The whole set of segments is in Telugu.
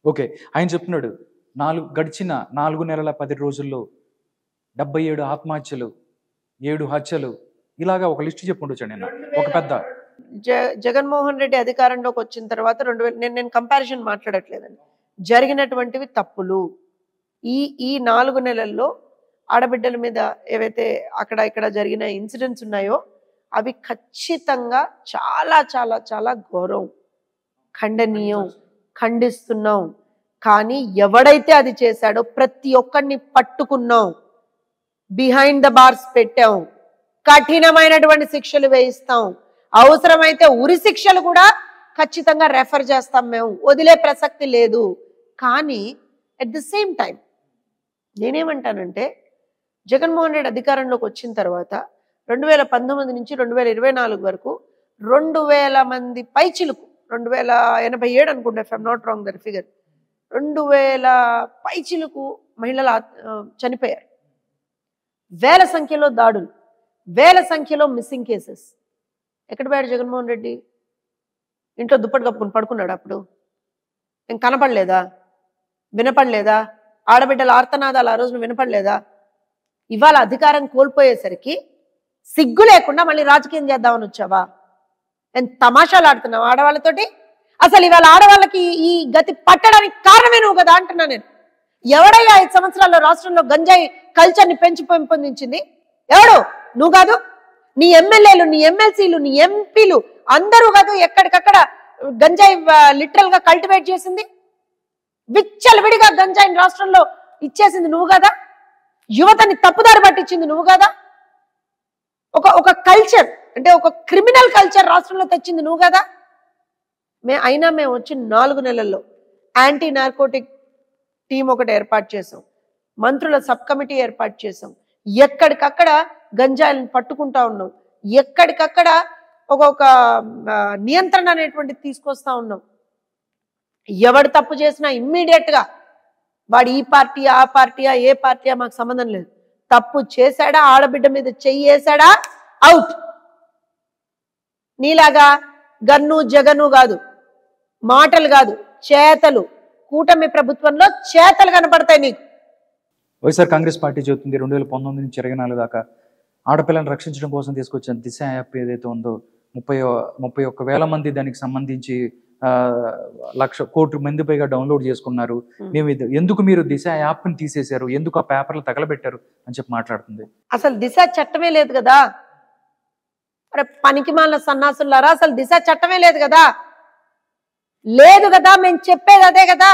ఓకే ఆయన చెప్తున్నాడు నాలుగు గడిచిన నాలుగు నెలల పది రోజుల్లో డెబ్బై ఏడు ఆత్మహత్యలు ఏడు హత్యలు ఇలాగా ఒక లిస్ట్ చెప్పుకుంటూ నేను ఒక పెద్ద జ జగన్మోహన్ రెడ్డి అధికారంలోకి వచ్చిన తర్వాత రెండు వేల నేను నేను కంపారిజన్ మాట్లాడట్లేదండి జరిగినటువంటివి తప్పులు ఈ ఈ నాలుగు నెలల్లో ఆడబిడ్డల మీద ఏవైతే అక్కడ ఇక్కడ జరిగిన ఇన్సిడెంట్స్ ఉన్నాయో అవి ఖచ్చితంగా చాలా చాలా చాలా ఘోరం ఖండనీయం ఖండిస్తున్నాం కానీ ఎవడైతే అది చేశాడో ప్రతి ఒక్కరిని పట్టుకున్నాం బిహైండ్ ద బార్స్ పెట్టాం కఠినమైనటువంటి శిక్షలు వేయిస్తాం అవసరమైతే ఉరి శిక్షలు కూడా ఖచ్చితంగా రెఫర్ చేస్తాం మేము వదిలే ప్రసక్తి లేదు కానీ అట్ ద సేమ్ టైం నేనేమంటానంటే జగన్మోహన్ రెడ్డి అధికారంలోకి వచ్చిన తర్వాత రెండు వేల పంతొమ్మిది నుంచి రెండు వేల ఇరవై నాలుగు వరకు రెండు వేల మంది పైచిలుకు రెండు వేల ఎనభై ఏడు అనుకుంటా if I'm not wrong the figure రెండు వేల పైచిలుకు మహిళలు ఆత్- ఆ, చనిపోయారు వేల సంఖ్యలో దాడులు వేల సంఖ్యలో మిస్సింగ్ కేసెస్ ఎక్కడ పోయాడు జగన్మోహన్ రెడ్డి ఇంట్లో దుప్పటి కప్పుకుని పడుకున్నాడు అప్పుడు ఏం కనపడలేదా వినపడలేదా ఆడబిడ్డల ఆర్తనాదాలు ఆ రోజున వినపడలేదా ఇవాళ అధికారం కోల్పోయేసరికి సిగ్గు లేకుండా మళ్ళీ రాజకీయం చేద్దామని వచ్చావా నేను తమాషాలు ఆడుతున్నావు ఆడవాళ్ళతోటి అసలు ఇవాళ ఆడవాళ్ళకి ఈ గతి పట్టడానికి కారణమే నువ్వు కదా అంటున్నా నేను ఎవడయ్యా ఐదు సంవత్సరాల్లో రాష్ట్రంలో గంజాయి కల్చర్ని పెంచి పెంపొందించింది ఎవడు నువ్వు కాదు నీ ఎమ్మెల్యేలు నీ ఎమ్మెల్సీలు నీ ఎంపీలు అందరూ కాదు ఎక్కడికక్కడ గంజాయి లిటరల్ గా కల్టివేట్ చేసింది విచ్చలవిడిగా గంజాయిని రాష్ట్రంలో ఇచ్చేసింది నువ్వు కదా యువతని తప్పుదారి పట్టించింది నువ్వు కదా ఒక ఒక కల్చర్ అంటే ఒక క్రిమినల్ కల్చర్ రాష్ట్రంలో తెచ్చింది నువ్వు కదా మే అయినా మేము వచ్చి నాలుగు నెలల్లో యాంటీ నార్కోటిక్ టీం ఒకటి ఏర్పాటు చేసాం మంత్రుల సబ్ కమిటీ ఏర్పాటు చేసాం ఎక్కడికక్కడ గంజాయిలను పట్టుకుంటా ఉన్నాం ఎక్కడికక్కడ ఒక్కొక్క ఆ, నియంత్రణ అనేటువంటిది తీసుకొస్తా ఉన్నాం ఎవడు తప్పు చేసినా ఇమ్మీడియట్ గా వాడు ఈ పార్టీ ఆ పార్టీయా ఏ పార్టీయా మాకు సంబంధం లేదు తప్పు చేశాడా ఆడబిడ్డ మీద చెయ్యి వేశాడా అవుట్ నీలాగా గన్ను జగను కాదు మాటలు కాదు చేతలు కూటమి ప్రభుత్వంలో చేతలు కనపడతాయి నీకు వైఎస్ఆర్ కాంగ్రెస్ పార్టీ చెబుతుంది రెండు వేల పంతొమ్మిది నుంచి ఇరవై నాలుగు దాకా ఆడపిల్లలను రక్షించడం కోసం తీసుకొచ్చిన దిశ యాప్ ఏదైతే ఉందో ముప్పై ముప్పై ఒక్క వేల మంది దానికి సంబంధించి ఆ, లక్ష కోటి మంది పైగా డౌన్లోడ్ చేసుకున్నారు Hmm. మేము ఇది- ఎందుకు మీరు దిశ యాప్ని తీసేశారు ఎందుకు ఆ పేపర్లు తగలబెట్టారు అని చెప్పి మాట్లాడుతుంది అసలు దిశ చట్టమే లేదు కదా అరే పనికి మాలిన సన్నాసులారా అసలు దిశ చట్టమే లేదు కదా లేదు కదా మేము చెప్పేది అదే కదా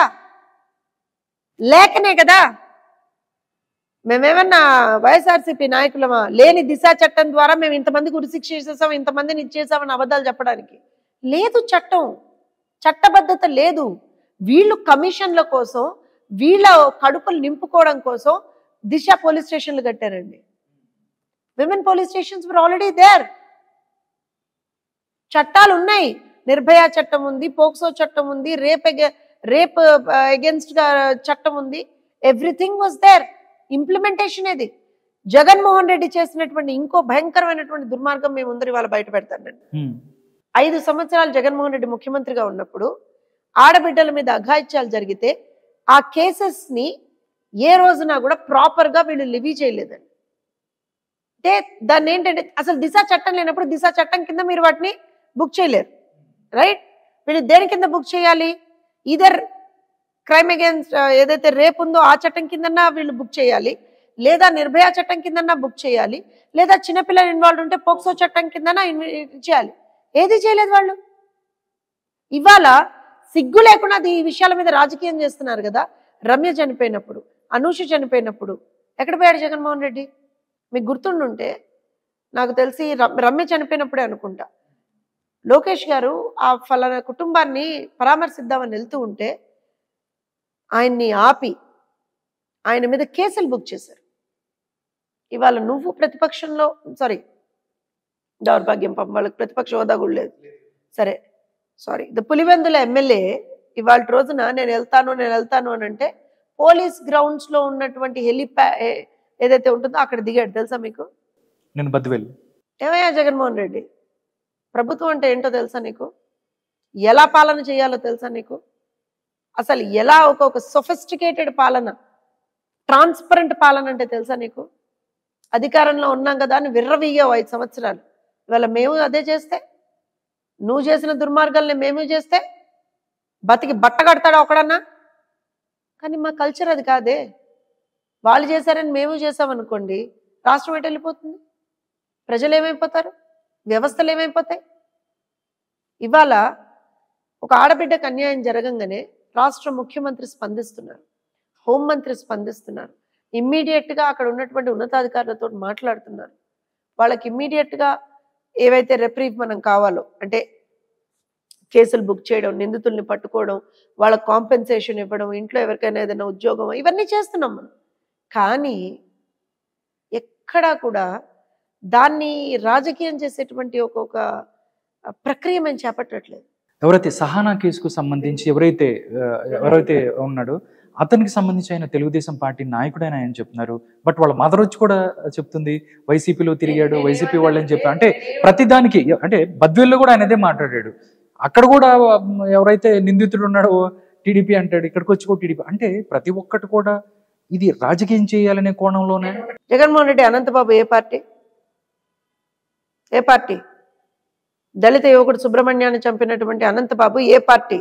లేకనే కదా మేమేమన్నా వైఎస్ఆర్సీపీ నాయకులమా లేని దిశ చట్టం ద్వారా మేము ఇంతమందికి ఉరిశిక్ష చేసేసాం ఇంతమందిని ఇచ్చేసామని అబద్ధాలు చెప్పడానికి లేదు చట్టం చట్టబద్ధత లేదు వీళ్ళు కమిషన్ల కోసం వీళ్ళ కడుపులు నింపుకోవడం కోసం దిశ పోలీస్ స్టేషన్లు కట్టారండి women police stations were already there చట్టాలు ఉన్నాయి నిర్భయ చట్టం ఉంది పోక్సో చట్టం ఉంది రేప్ రేప్ అగేన్స్ట్ గా చట్టం ఉంది ఎవ్రీథింగ్ వాజ్ దేర్ ఇంప్లిమెంటేషన్ ఇది జగన్మోహన్ రెడ్డి చేసినటువంటి ఇంకో భయంకరమైనటువంటి దుర్మార్గం మేము ముందర ఇవాళ బయట పెడతానండి హ్మ్. ఐదు సంవత్సరాలు జగన్మోహన్ రెడ్డి ముఖ్యమంత్రిగా ఉన్నప్పుడు ఆడబిడ్డల మీద అఘాయిత్యాలు జరిగితే ఆ కేసెస్ ని ఏ రోజున కూడా ప్రాపర్ గా వీళ్ళు లివీ చేయలేదండి అంటే దాన్ని ఏంటంటే అసలు దిశ చట్టం లేనప్పుడు దిశ చట్టం కింద మీరు వాటిని బుక్ చేయలేరు రైట్ వీళ్ళు దేని కింద బుక్ చేయాలి ఇదర్ క్రైమ్ అగేన్స్ట్ ఏదైతే రేప్ ఉందో ఆ చట్టం కిందన్నా వీళ్ళు బుక్ చేయాలి లేదా నిర్భయ చట్టం కిందన్నా బుక్ చేయాలి లేదా చిన్నపిల్లలు ఇన్వాల్వ్ ఉంటే పోక్సో చట్టం కిందన్నా ఇన్వ- చేయాలి ఏది చేయలేదు వాళ్ళు ఇవాళ సిగ్గు లేకుండా అది ఈ విషయాల మీద రాజకీయం చేస్తున్నారు కదా రమ్య చనిపోయినప్పుడు అనూష చనిపోయినప్పుడు ఎక్కడ పోయాడు జగన్మోహన్ రెడ్డి మీకు గుర్తుండుంటే నాకు తెలిసి ర- రమ్య చనిపోయినప్పుడే అనుకుంటా లోకేష్ గారు ఆ ఫలానా కుటుంబాన్ని పరామర్శిద్దామని వెళ్తూ ఉంటే ఆయన్ని ఆపి ఆయన మీద కేసులు బుక్ చేశారు ఇవాళ నువ్వు ప్రతిపక్షంలో సారీ దౌర్భాగ్యం పాపం వాళ్ళకి ప్రతిపక్ష హోదా కూడా లేదు సరే సారీ ద పులివెందుల ఎమ్మెల్యే ఇవాళ రోజున నేను వెళ్తాను నేను వెళ్తాను అని అంటే పోలీస్ గ్రౌండ్స్ లో ఉన్నటువంటి హెలిప్యా ఏ- ఏదైతే ఉంటుందో అక్కడ దిగాడు తెలుసా మీకు నేను బద్దువెళ్ళి ఏమయ్యా జగన్మోహన్ రెడ్డి ప్రభుత్వం అంటే ఏంటో తెలుసా నీకు ఎలా పాలన చేయాలో తెలుసా నీకు అసలు ఎలా ఒక ఒక సొఫిస్టికేటెడ్ పాలన ట్రాన్స్పరెంట్ పాలన అంటే తెలుసా నీకు అధికారంలో ఉన్నాం కదా అని విర్రవీగావు ఐదు సంవత్సరాలు ఇవాళ మేము అదే చేస్తే నువ్వు చేసిన దుర్మార్గాల్ని మేము చేస్తే బతికి బట్ట కడతాడా ఒకడన్నా కానీ మా కల్చర్ అది కాదే వాళ్ళు చేశారని మేము చేసామనుకోండి రాష్ట్రం ఎటు వెళ్ళిపోతుంది ప్రజలు ఏమైపోతారు వ్యవస్థలు ఏమైపోతాయి ఇవాళ ఒక ఆడబిడ్డకు అన్యాయం జరగంగానే రాష్ట్ర ముఖ్యమంత్రి స్పందిస్తున్నారు హోంమంత్రి స్పందిస్తున్నారు ఇమ్మీడియట్గా అక్కడ ఉన్నటువంటి ఉన్నతాధికారులతో మాట్లాడుతున్నారు వాళ్ళకి ఇమ్మీడియట్గా ఏవైతే రెప్రీఫ్ మనం కావాలో అంటే కేసులు బుక్ చేయడం నిందితుల్ని పట్టుకోవడం వాళ్ళ కాంపెన్సేషన్ ఇవ్వడం ఇంట్లో ఎవరికైనా ఏదైనా ఉద్యోగం ఇవన్నీ చేస్తున్నాం మనం కానీ ఎక్కడా కూడా దాన్ని రాజకీయం చేసేటువంటి ఒక ఒక ప్రక్రియ మేము చేపట్టట్లేదు ఎవరైతే సహానా కేసుకు సంబంధించి ఎవరైతే ఆ, ఎవరైతే ఉన్నాడో అతనికి సంబంధించి ఆయన తెలుగుదేశం పార్టీ నాయకుడైన ఆయన చెప్తున్నారు బట్ వాళ్ళ మదర్ వచ్చి కూడా చెప్తుంది వైసీపీలో తిరిగాడు వైసీపీ వాళ్ళని చెప్పారు అంటే ప్రతిదానికి అంటే బద్వేల్లో కూడా ఆయన అదే మాట్లాడాడు అక్కడ కూడా మ్, ఎవరైతే నిందితుడు ఉన్నాడో టీడీపీ అంటాడు ఇక్కడికి వచ్చి కూడా టీడీపీ అంటే ప్రతి ఒక్కటి కూడా ఇది రాజకీయం చేయాలనే కోణంలోనే జగన్మోహన్ రెడ్డి అనంతబాబు ఏ పార్టీ ఏ పార్టీ దళిత యువకుడు సుబ్రహ్మణ్యాన్ని చంపినటువంటి అనంతబాబు ఏ పార్టీ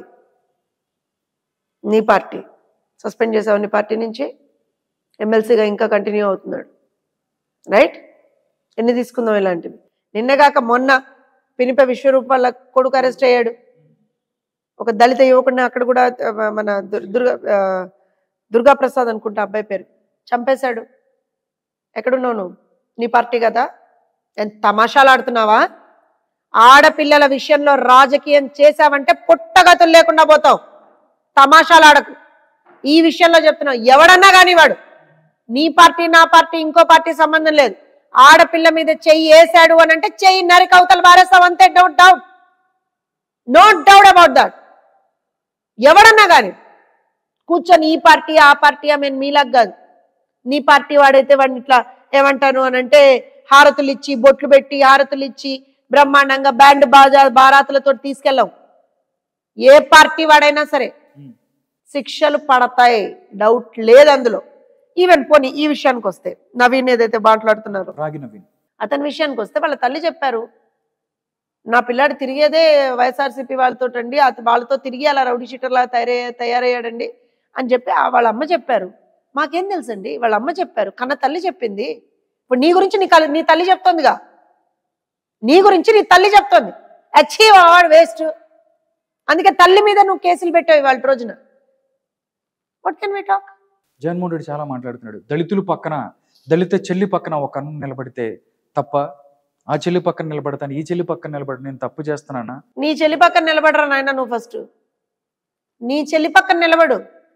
నీ పార్టీ సస్పెండ్ చేసావు నీ పార్టీ నుంచి ఎమ్మెల్సీగా ఇంకా కంటిన్యూ అవుతున్నాడు రైట్ ఎన్ని తీసుకుందాం ఇలాంటివి నిన్నగాక మొన్న పినిప విశ్వరూప్ వాళ్ళ కొడుకు అరెస్ట్ అయ్యాడు ఒక దళిత యువకుడిని అక్కడ కూడా ఆ, మన దుర్- దుర్గా ఆ, దుర్గా ప్రసాద్ అనుకుంటా అబ్బాయి పేరు చంపేశాడు ఎక్కడున్నావు నువ్వు నీ పార్టీ కదా ఎంత తమాషాలు ఆడుతున్నావా ఆడపిల్లల విషయంలో రాజకీయం చేశావంటే పుట్టగతులు లేకుండా పోతావు తమాషాలు ఆడకు ఈ విషయంలో చెప్తున్నావు ఎవడన్నా కానీ వాడు నీ పార్టీ నా పార్టీ ఇంకో పార్టీ సంబంధం లేదు ఆడపిల్ల మీద చెయ్యి వేసాడు అని అంటే చెయ్యి నరికి అవతల పారేస్తావు అంతే doubt doubt no doubt about that ఎవడన్నా కానీ కూర్చొని ఈ పార్టీ ఆ పార్టీ ఆమె మీలాగా కాదు నీ పార్టీ వాడైతే వాడిని ఇట్లా ఏమంటాను అని అంటే హారతులు ఇచ్చి బొట్లు పెట్టి హారతులు ఇచ్చి బ్రహ్మాండంగా బ్యాండ్ బాజా బారాతులతో తీసుకెళ్ళాం ఏ పార్టీ వాడైనా సరే ఉమ్. శిక్షలు పడతాయి డౌట్ లేదు అందులో ఈవెన్ పోనీ ఈ విషయానికి వస్తే నవీన్ ఏదైతే మాట్లాడుతున్నారో రాగి నవీన్ అతని విషయానికి వస్తే వాళ్ళ తల్లి చెప్పారు నా పిల్లాడు తిరిగేదే వైఎస్ఆర్సీపీ వాళ్ళతో అండి అత- వాళ్ళతో తిరిగి అలా రౌడీ షీటర్లా తయారయ్యా తయారయ్యాడండి అని చెప్పి ఆ వాళ్ళ అమ్మ చెప్పారు మాకేం తెలుసండి వాళ్ళ అమ్మ చెప్పారు కన్న తల్లి చెప్పింది ఇప్పుడు నీ గురించి నీ కల్- నీ తల్లి చెప్తోందిగా నీ గురించి నీ తల్లి చెప్తోంది అచీవ్ అవార్డ్ వేస్ట్ అందుకే తల్లి మీద నువ్వు కేసులు పెట్టావు ఇవాళ రోజున what can we talk Jaganmohan Reddy చాలా మాట్లాడుతున్నాడు దళితులు పక్కన దళిత చెల్లి పక్కన ఒక అన్న నిలబడితే తప్ప ఆ చెల్లి పక్కన నిలబడతాను ఈ చెల్లి పక్కన నిలబడి నేను తప్పు చేస్తున్నానా నీ చెల్లి పక్కన నిలబడరా నాయన నువ్వు ఫస్ట్ నీ చెల్లి పక్కన నిలబడు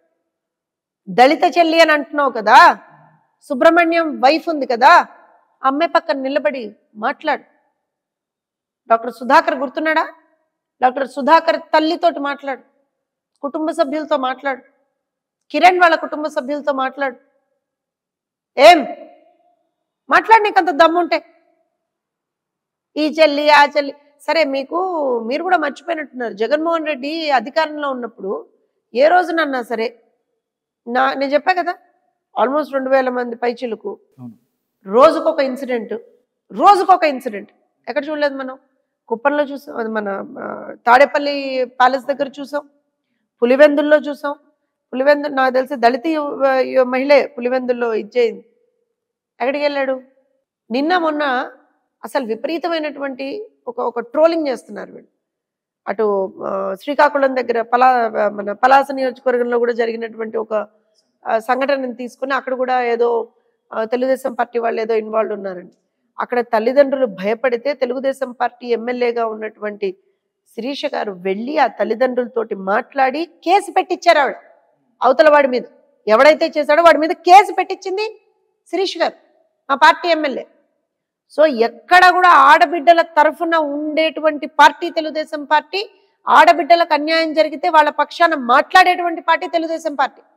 దళిత చెల్లి అని అంటున్నావు కదా సుబ్రహ్మణ్యం వైఫ్ ఉంది కదా అమ్మాయి పక్కన నిలబడి మాట్లాడు డాక్టర్ సుధాకర్ గుర్తున్నాడా డాక్టర్ సుధాకర్ తల్లితోటి మాట్లాడు కుటుంబ సభ్యులతో మాట్లాడు కిరణ్ వాళ్ళ కుటుంబ సభ్యులతో మాట్లాడు ఏం మాట్లాడు నీకు అంత దమ్ముంటే ఈ చెల్లి ఆ చెల్లి సరే మీకు మీరు కూడా మర్చిపోయినట్టున్నారు జగన్మోహన్ రెడ్డి అధికారంలో ఉన్నప్పుడు ఏ రోజునన్నా సరే నా నేను చెప్పా కదా ఆల్మోస్ట్ రెండు వేల మంది పైచిలకు అవును. రోజుకొక ఇన్సిడెంట్ రోజుకొక ఇన్సిడెంట్ ఎక్కడ చూడలేదు మనం కుప్పంలో చూసాం అది మన ఆ, తాడేపల్లి ప్యాలెస్ దగ్గర చూసాం పులివెందుల్లో చూసాం పులివెందు నాకు తెలిసి దళిత యువ- యువ మహిళే పులివెందుల్లో ఇచ్చేయింది ఎక్కడికి వెళ్ళాడు నిన్న మొన్న అసలు విపరీతమైనటువంటి ఒక ఒక ట్రోలింగ్ చేస్తున్నారు వీళ్ళు అటు ఆ, శ్రీకాకుళం దగ్గర పలా మన పలాస నియోజకవర్గంలో కూడా జరిగినటువంటి ఒక ఆ, సంఘటనను తీసుకుని అక్కడ కూడా ఏదో ఆ, తెలుగుదేశం పార్టీ వాళ్ళు ఏదో ఇన్వాల్వ్ ఉన్నారండి అక్కడ తల్లిదండ్రులు భయపడితే తెలుగుదేశం పార్టీ ఎమ్మెల్యేగా ఉన్నటువంటి శిరీష గారు వెళ్ళి ఆ తల్లిదండ్రులతోటి మాట్లాడి కేసు పెట్టించారు ఆవిడ అవతల వాడి మీద ఎవడైతే చేశాడో వాడి మీద కేసు పెట్టించింది శిరీష్ గారు మా పార్టీ ఎమ్మెల్యే సో ఎక్కడ కూడా ఆడబిడ్డల తరఫున ఉండేటువంటి పార్టీ తెలుగుదేశం పార్టీ ఆడబిడ్డలకు అన్యాయం జరిగితే వాళ్ళ పక్షాన మాట్లాడేటువంటి పార్టీ తెలుగుదేశం పార్టీ